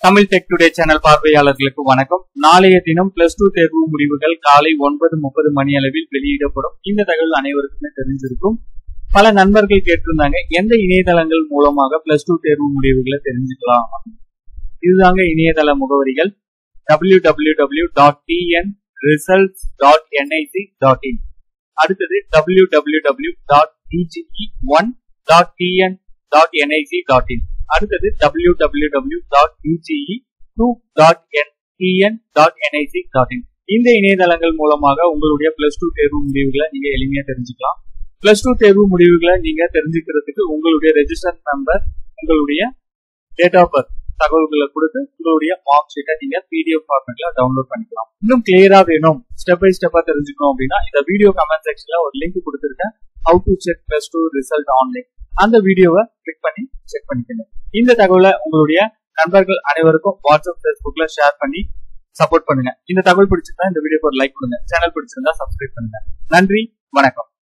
Tamil tech today channel பார்வையாளர்களுக்கு வணக்கம் நாளைய தினம் பிளஸ் டூ தேர்வு முடிவுகள் காலை ஒன்பது முப்பது மணி அளவில் வெளியிடப்படும் இந்த தகவல் அனைவருக்குமே தெரிஞ்சிருக்கும் பல நண்பர்கள் கேட்டிருந்தாங்க எந்த இணையதளங்கள் மூலமாக பிளஸ் டூ தேர்வு முடிவுகளை தெரிஞ்சுக்கலாம் இதுதாங்க இணையதள முகவரிகள் W W W dot TN results dot NIC dot in அடுத்தது W W W dot DGE one dot TN dot NIC dot in அடுத்தது W W W dot DGE two dot N dot NIC dot in இந்த இணையதளங்கள் மூலமாக உங்களுடைய plus two தேர்வு முடிவுகளை நீங்க எளிமையா தெரிஞ்சுக்கலாம் பிளஸ் டூ தேர்வு முடிவுகளை நீங்க தெரிஞ்சுக்கிறதுக்கு உங்களுடைய ரெஜிஸ்டர் நம்பர் உங்களுடைய டேட் ஆஃப் பர்த் தகவல்களை கொடுத்து உங்களுடைய மார்க் ஷீட்டை நீங்க பிடிஎஃப் ஃபார்மேட்ல டவுன்லோட் பண்ணிக்கலாம் இன்னும் கிளியரா வேணும் ஸ்டெப் பை ஸ்டெப்பா தெரிஞ்சுக்கணும் அப்படின்னா இந்த வீடியோ கமெண்ட் செக்ஷன்ல ஒரு லிங்க் கொடுத்துருக்கேன் how to check plus two result online அந்த வீடியோவை கிளிக் பண்ணி செக் பண்ணிக்கணும் இந்த தகவலை உங்களுடைய நண்பர்கள் அனைவருக்கும் வாட்ஸ்அப் ஃபேஸ்புக்ல ஷேர் பண்ணி சப்போர்ட் பண்ணுங்க இந்த தகவல் பிடிச்சிருந்தா இந்த வீடியோக்கு ஒரு லைக் கொடுங்க சேனல் பிடிச்சிருந்தா சப்ஸ்கிரைப் பண்ணுங்க நன்றி வணக்கம்